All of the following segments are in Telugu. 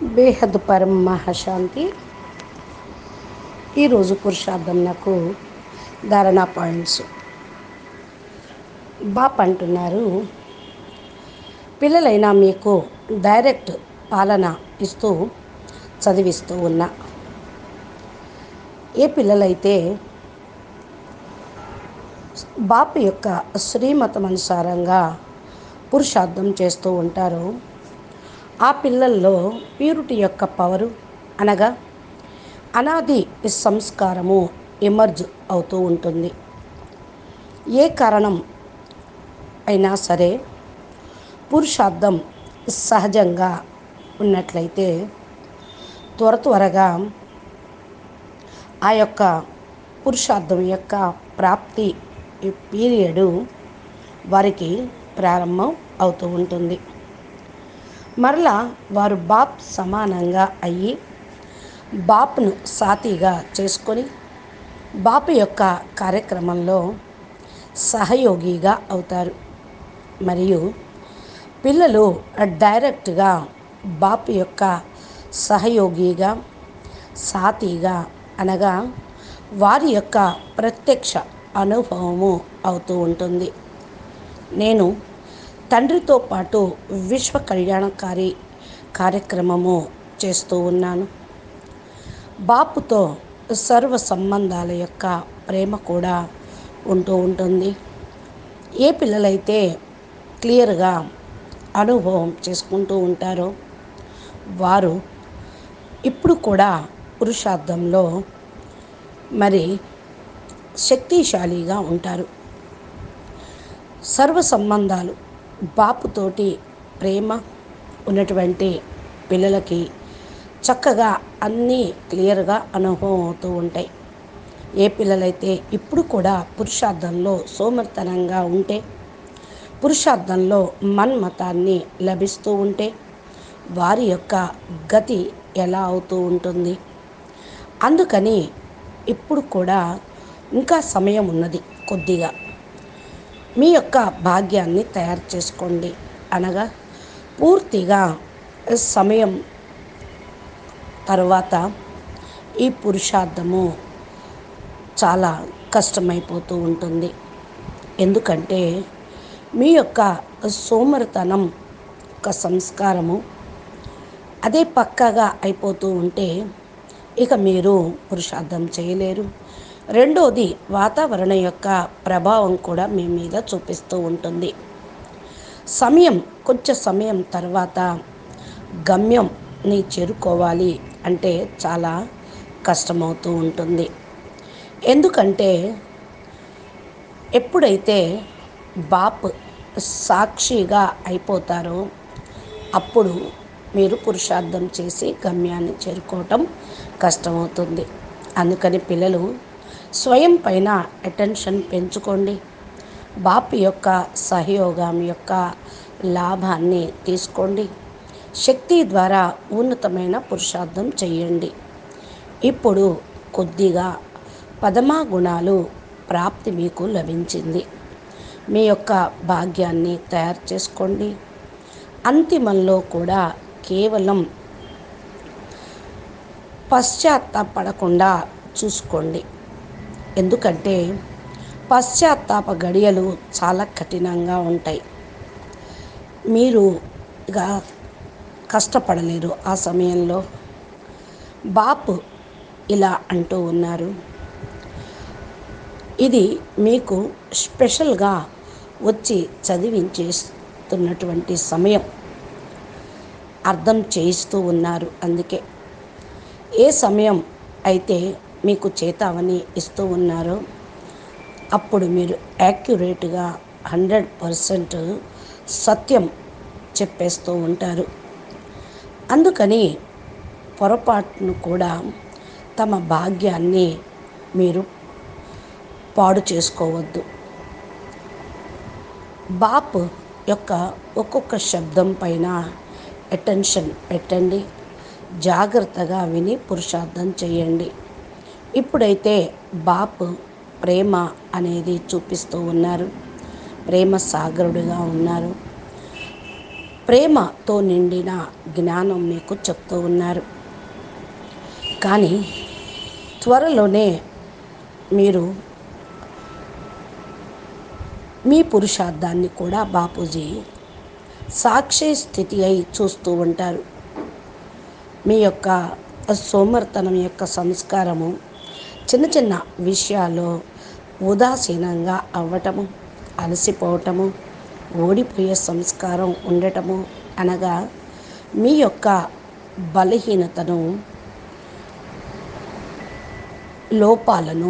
బేహద్ పరం మహాశాంతి ఈరోజు పురుషార్థం నాకు ధారణ పాయింట్స్ బాప్ అంటున్నారు పిల్లలైనా మీకు డైరెక్ట్ పాలన ఇస్తూ చదివిస్తూ ఉన్నా ఏ పిల్లలైతే బాపు యొక్క శ్రీమతం అనుసారంగా పురుషార్థం చేస్తూ ఉంటారో ఆ పిల్లల్లో ప్యూరిటీ యొక్క పవరు అనగా అనాది సంస్కారము ఎమర్జ్ అవుతూ ఉంటుంది ఏ కారణం అయినా సరే పురుషార్థం సహజంగా ఉన్నట్లయితే త్వర త్వరగా ఆ యొక్క పురుషార్థం యొక్క ప్రాప్తి పీరియడు వారికి ప్రారంభం అవుతూ ఉంటుంది మరలా వారు బాప్ సమానంగా అయ్యి బాప్ను సాతిగా చేసుకొని బాపు యొక్క కార్యక్రమంలో సహయోగిగా అవుతారు మరియు పిల్లలు డైరెక్ట్గా బాపు యొక్క సహయోగిగా సాతిగా అనగా వారి యొక్క ప్రత్యక్ష అనుభవము అవుతూ ఉంటుంది నేను తండ్రితో పాటు విశ్వ కళ్యాణకారి కార్యక్రమము చేస్తూ ఉన్నాను బాపుతో సర్వ సంబంధాల యొక్క ప్రేమ కూడా ఉంటూ ఉంటుంది ఏ పిల్లలైతే క్లియర్గా అనుభవం చేసుకుంటూ ఉంటారో వారు ఇప్పుడు కూడా పురుషార్థంలో మరి శక్తిశాలిగా ఉంటారు సర్వ సంబంధాలు బాపుతోటి ప్రేమ ఉన్నటువంటి పిల్లలకి చక్కగా అన్నీ క్లియర్గా అనుభవం అవుతూ ఉంటాయి ఏ పిల్లలైతే ఇప్పుడు కూడా పురుషార్థంలో సోమర్తనంగా ఉంటే పురుషార్థంలో మన్మతాన్ని లభిస్తూ ఉంటే వారి యొక్క గతి ఎలా అవుతూ ఉంటుంది అందుకని ఇప్పుడు కూడా ఇంకా సమయం ఉన్నది కొద్దిగా మీ యొక్క భాగ్యాన్ని తయారు చేసుకోండి అనగా పూర్తిగా సమయం తర్వాత ఈ పురుషార్థము చాలా కష్టమైపోతూ ఉంటుంది ఎందుకంటే మీ యొక్క సోమరితనం ఒక సంస్కారము అదే పక్కగా అయిపోతూ ఉంటే ఇక మీరు పురుషార్థం చేయలేరు రెండోది వాతావరణం యొక్క ప్రభావం కూడా మీ మీద చూపిస్తూ ఉంటుంది సమయం కొంచెం సమయం తర్వాత గమ్యంని చేరుకోవాలి అంటే చాలా కష్టమవుతూ ఉంటుంది ఎందుకంటే ఎప్పుడైతే బాప్ సాక్షిగా అయిపోతారో అప్పుడు మీరు పురుషార్థం చేసి గమ్యాన్ని చేరుకోవటం కష్టమవుతుంది అందుకని పిల్లలు స్వయం పైన అటెన్షన్ పెంచుకోండి బాప్ యొక్క సహయోగం యొక్క లాభాన్ని తీసుకోండి శక్తి ద్వారా ఉన్నతమైన పురుషార్థం చేయండి ఇప్పుడు కొద్దిగా పదమా గుణాలు ప్రాప్తి మీకు లభించింది మీ యొక్క భాగ్యాన్ని తయారు చేసుకోండి అంతిమంలో కూడా కేవలం పశ్చాత్తాపడకుండా చూసుకోండి ఎందుకంటే పశ్చాత్తాప గడియలు చాలా కఠినంగా ఉంటాయి మీరు ఇక కష్టపడలేరు ఆ సమయంలో బాపు ఇలా అంటూ ఉన్నారు ఇది మీకు స్పెషల్గా వచ్చి చదివించేస్తున్నటువంటి సమయం అర్థం చేయిస్తూ ఉన్నారు అందుకే ఏ సమయం అయితే మీకు చేతావని ఇస్తూ ఉన్నారో అప్పుడు మీరు యాక్యురేట్గా హండ్రెడ్ పర్సెంట్ సత్యం చెప్పేస్తూ ఉంటారు అందుకని పొరపాటును కూడా తమ భాగ్యాన్ని మీరు పాడు చేసుకోవద్దు బాప్ యొక్క ఒక్కొక్క శబ్దం పైన అటెన్షన్ పెట్టండి జాగ్రత్తగా విని పురుషార్థం చేయండి ఇప్పుడైతే బాప్ ప్రేమ అనేది చూపిస్తూ ఉన్నారు ప్రేమ సాగరుడుగా ఉన్నారు ప్రేమతో నిండిన జ్ఞానం మీకు చెప్తూ ఉన్నారు కానీ త్వరలోనే మీరు మీ పురుషార్థాన్ని కూడా బాపూజీ సాక్షి స్థితి అయి చూస్తూ ఉంటారు మీ యొక్క సోమర్తనం యొక్క సంస్కారము చిన్న చిన్న విషయాల్లో ఉదాసీనంగా అవ్వటము అలసిపోవటము ఓడిపోయే సంస్కారం ఉండటము అనగా మీ యొక్క బలహీనతను లోపాలను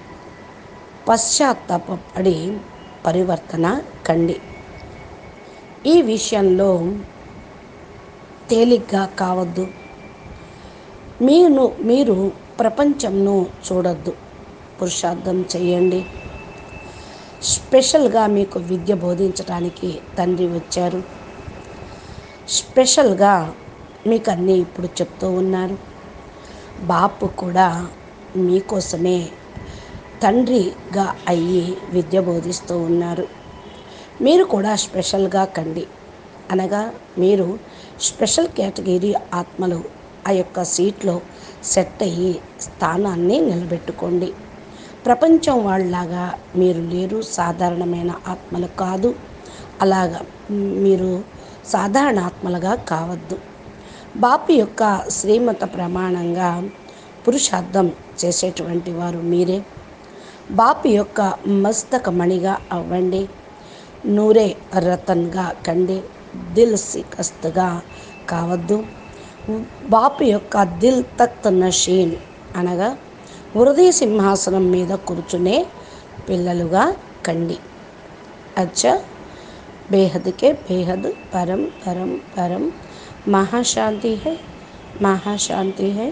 పశ్చాత్తాపడి పరివర్తన కండి ఈ విషయంలో తేలిగ్గా కావద్దు మీరు మీరు ప్రపంచంను చూడొద్దు పురుషార్థం చేయండి స్పెషల్గా మీకు విద్య బోధించడానికి తండ్రి వచ్చారు స్పెషల్గా మీకు అన్నీ ఇప్పుడు చెప్తూ ఉన్నారు బాపు కూడా మీకోసమే తండ్రిగా అయ్యి విద్య బోధిస్తూ ఉన్నారు మీరు కూడా స్పెషల్గా కండి అనగా మీరు స్పెషల్ కేటగిరీ ఆత్మలు ఆ యొక్క సీట్లో సెట్ అయ్యి స్థానాన్ని నిలబెట్టుకోండి ప్రపంచం వాళ్ళలాగా మీరు లేరు సాధారణమైన ఆత్మలు కాదు అలాగా మీరు సాధారణ ఆత్మలుగా కావద్దు బాపు యొక్క శ్రీమత ప్రమాణంగా పురుషార్థం చేసేటువంటి వారు మీరే బాపు యొక్క మస్తక మణిగా అవ్వండి నూరే రతన్గా కండి దిల్ సికస్తుగా కావద్దు బాపు యొక్క దిల్ తక్త్ నషీన్ అనగా హృదయ సింహాసనం మీద కూర్చునే పిల్లలుగా కండి అచ్చా बेहद के बेहद परम परम परम महाशांति है महाशांति है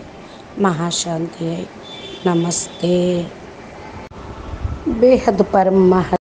महाशांति है नमस्ते बेहद परम महा